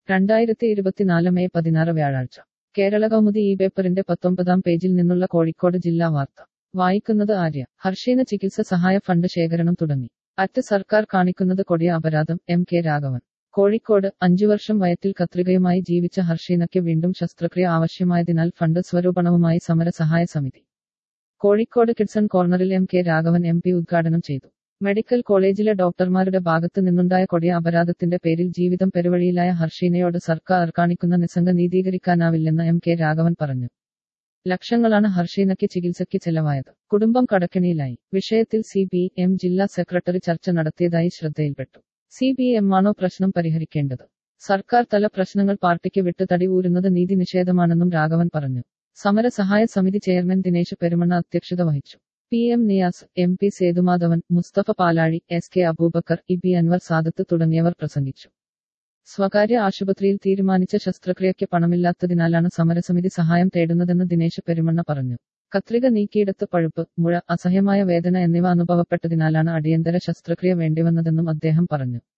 രണ്ടായിരത്തി ഇരുപത്തിനാല് മെയ് പതിനാറ് വ്യാഴാഴ്ച കേരള കൗമുദി ഈ പേപ്പറിന്റെ പത്തൊമ്പതാം പേജിൽ നിന്നുള്ള കോഴിക്കോട് ജില്ലാ വാർത്ത വായിക്കുന്നത് ആര്യ ഹർഷീന ചികിത്സ സഹായ ഫണ്ട് ശേഖരണം തുടങ്ങി അറ്റ് സർക്കാർ കാണിക്കുന്നത് കൊടിയ അപരാധം എം കെ രാഘവൻ കോഴിക്കോട് അഞ്ചു വർഷം വയറ്റിൽ കത്രികയുമായി ജീവിച്ച ഹർഷീനയ്ക്ക് വീണ്ടും ശസ്ത്രക്രിയ ആവശ്യമായതിനാൽ ഫണ്ട് സ്വരൂപണവുമായി സമര സഹായ സമിതി കോഴിക്കോട് കിഡ്സൺ കോർണറിൽ M K Raghavan M P ഉദ്ഘാടനം ചെയ്തു മെഡിക്കൽ കോളേജിലെ ഡോക്ടർമാരുടെ ഭാഗത്ത് നിന്നുണ്ടായ കൊടിയ അപരാധത്തിന്റെ പേരിൽ ജീവിതം പെരുവഴിയിലായ ഹർഷീനയോട് സർക്കാർ കാണിക്കുന്ന നിസ്സംഗ നീതീകരിക്കാനാവില്ലെന്ന് എം കെ രാഘവൻ പറഞ്ഞു ലക്ഷങ്ങളാണ് ഹർഷീനയ്ക്ക് ചികിത്സയ്ക്ക് ചെലവായത് കുടുംബം കടക്കെണിയിലായി വിഷയത്തിൽ സി പി എം ജില്ലാ സെക്രട്ടറി ചർച്ച നടത്തിയതായി ശ്രദ്ധയിൽപ്പെട്ടു സി പി എം ആണോ പ്രശ്നം പരിഹരിക്കേണ്ടത് സർക്കാർ തല പ്രശ്നങ്ങൾ പാർട്ടിക്ക് വിട്ട് തടി ഊരുന്നത് നീതി നിഷേധമാണെന്നും രാഘവൻ പറഞ്ഞു സമര സഹായ സമിതി ചെയർമാൻ ദിനേശ് പെരുമണ്ണ അധ്യക്ഷത വഹിച്ചു P M Niyas M P Sethumadhavan Musthafa Palazhi S K Aboobacker E B Anwar Sadath തുടങ്ങിയവർ പ്രസംഗിച്ചു സ്വകാര്യ ആശുപത്രിയിൽ തീരുമാനിച്ച ശസ്ത്രക്രിയയ്ക്ക് പണമില്ലാത്തതിനാലാണ് സമരസമിതി സഹായം തേടുന്നതെന്ന് ദിനേശ് പെരുമണ്ണ പറഞ്ഞു കത്രിക നീക്കിയെടുത്ത് പഴുപ്പ് മുഴ അസഹ്യമായ വേദന എന്നിവ അനുഭവപ്പെട്ടതിനാലാണ് അടിയന്തര ശസ്ത്രക്രിയ വേണ്ടിവന്നതെന്നും അദ്ദേഹം പറഞ്ഞു